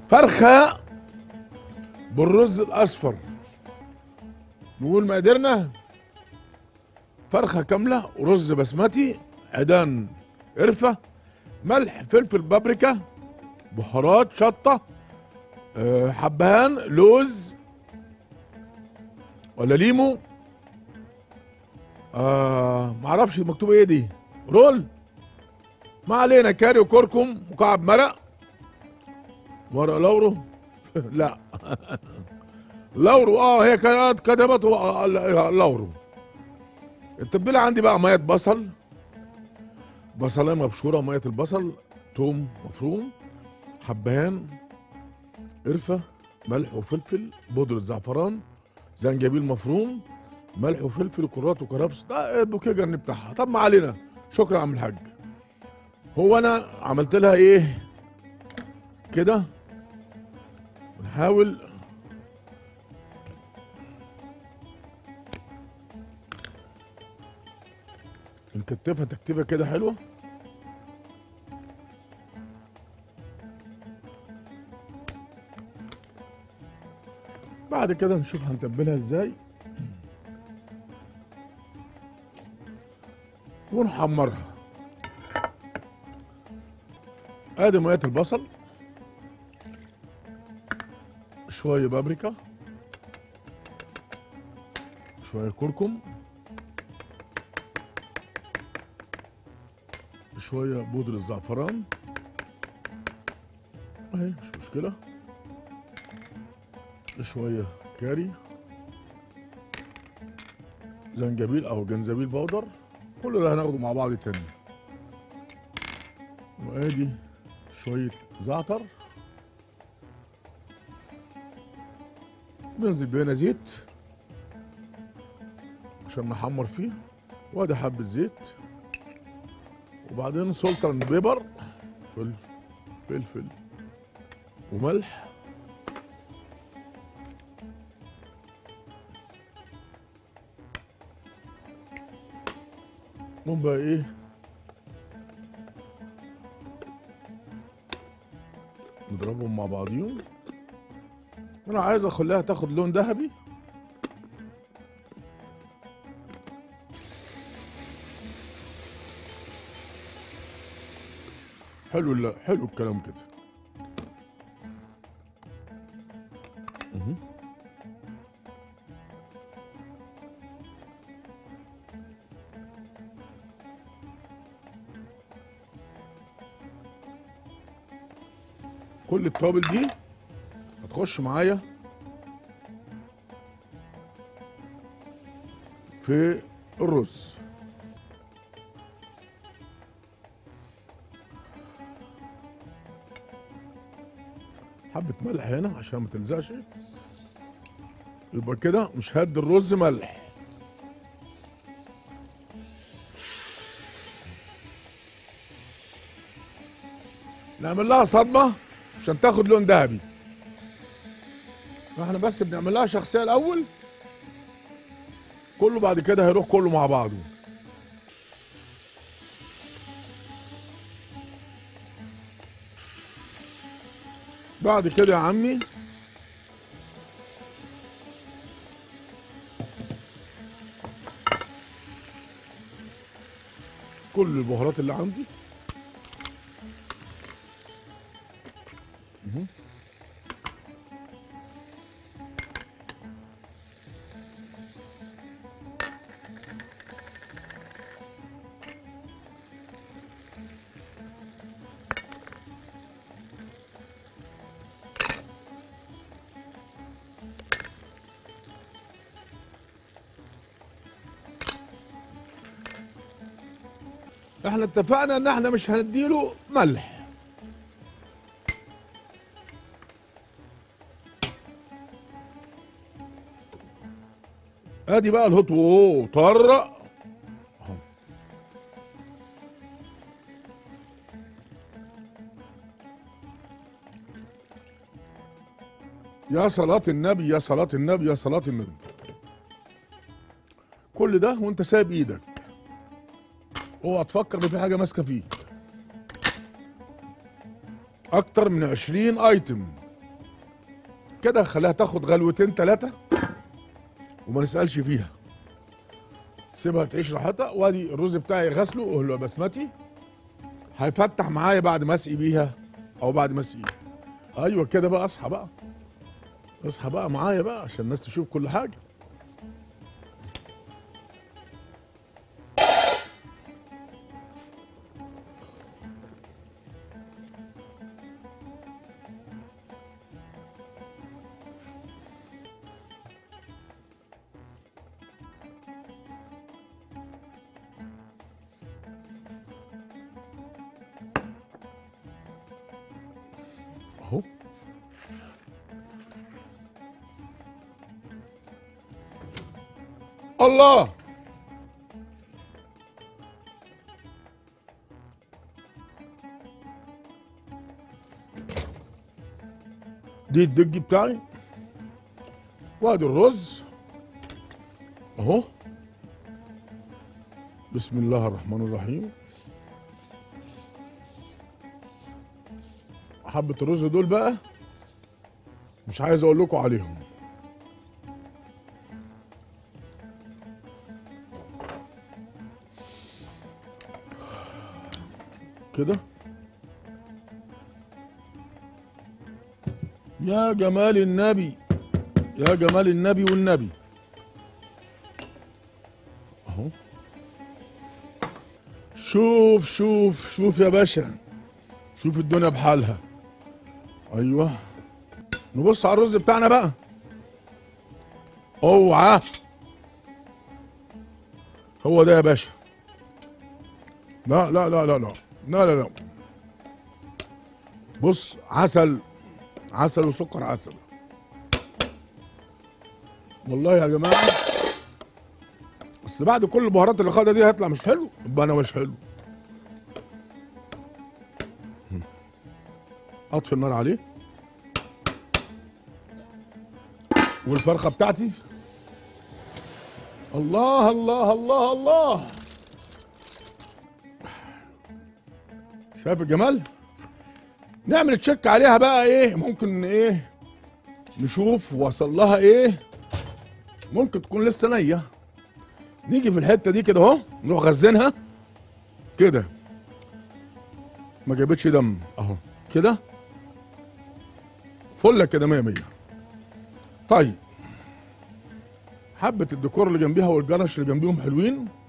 فرخه بالرز الاصفر نقول مقاديرنا فرخه كامله ورز بسمتي عيدان قرفه ملح فلفل بابريكا بهارات شطه آه، حبهان لوز ولا ليمو آه معرفش مكتوب ايه دي رول ما علينا كاري وكركم وكعب مرق ورق لورو لا لورو اه هي كانت كتبت و- لورو التتبيله عندي بقى ميه بصل بصلايه مبشوره ميه البصل توم مفروم حبهان قرفه ملح وفلفل بودره زعفران زنجبيل مفروم ملح وفلفل وكرات وكرفس ده البوكيه جرني بتاعها طب ما علينا شكرا يا عم الحاج هو انا عملت لها ايه كده ونحاول نكتفها تكتيفه كده حلوه بعد كده نشوف هنتبلها ازاي ونحمرها ادي ميه البصل شويه بابريكا شويه كركم شويه بودره الزعفران اهي مش مشكله شويه كاري زنجبيل او جنزبيل بودر كل ده هناخده مع بعض تاني وادي شويه زعتر ننزل بينا زيت عشان نحمر فيه وادي حبه زيت وبعدين سلطان بيبر فلفل فلفل وملح نقوم بقى ايه نضربهم مع بعضيهم انا عايز اخليها تاخد لون ذهبي حلو لا حلو الكلام كده مهم. كل التوابل دي هتخش معايا في الرز حبة ملح هنا عشان ما تلزقش يبقى كده مش هدي الرز ملح نعمل لها صدمة عشان تاخد لون ذهبي احنا بس بنعمل لها شخصية الأول كله بعد كده هيروح كله مع بعضه بعد كده يا عمي كل البهارات اللي عندي مهم. احنا اتفقنا ان احنا مش هنديله ملح ادي بقى الهوت وو طرق أهو. يا صلاة النبي يا صلاة النبي يا صلاة النبي كل ده وانت سايب ايدك اوعى تفكر ان في حاجه ماسكه فيك اكتر من 20 ايتم كده خليها تاخد غلوتين ثلاثه وما نسالش فيها سيبها تعيش راحتها وادي الرز بتاعي غسله وهو بسمتي هيفتح معايا بعد ما اسقي بيها او بعد ما اسقيه ايوه كده بقى اصحى بقى اصحى بقى معايا بقى عشان الناس تشوف كل حاجه اهو الله دي الدج بتاعي وادي الرز اهو بسم الله الرحمن الرحيم حبة الرز دول بقى مش عايز اقول لكم عليهم كده يا جمال النبي يا جمال النبي والنبي اهو شوف شوف شوف يا باشا شوف الدنيا بحالها ايوه نبص على الرز بتاعنا بقى اوعى هو ده يا باشا لا لا لا لا لا لا لا لا بص عسل عسل وسكر عسل والله يا جماعه بس بعد كل البهارات اللي خدها دي هيطلع مش حلو يبقى انا مش حلو اطفي النار عليه والفرخه بتاعتي الله الله الله الله شايف الجمال نعمل تشيك عليها بقى ايه ممكن ايه نشوف وصل لها ايه ممكن تكون لسه نيه نيجي في الحته دي كده اهو نروح غزينها كده ما جابتش دم اهو كده فله كده مية مية طيب حبة الديكور اللي جنبيها والجرش اللي جنبيهم حلوين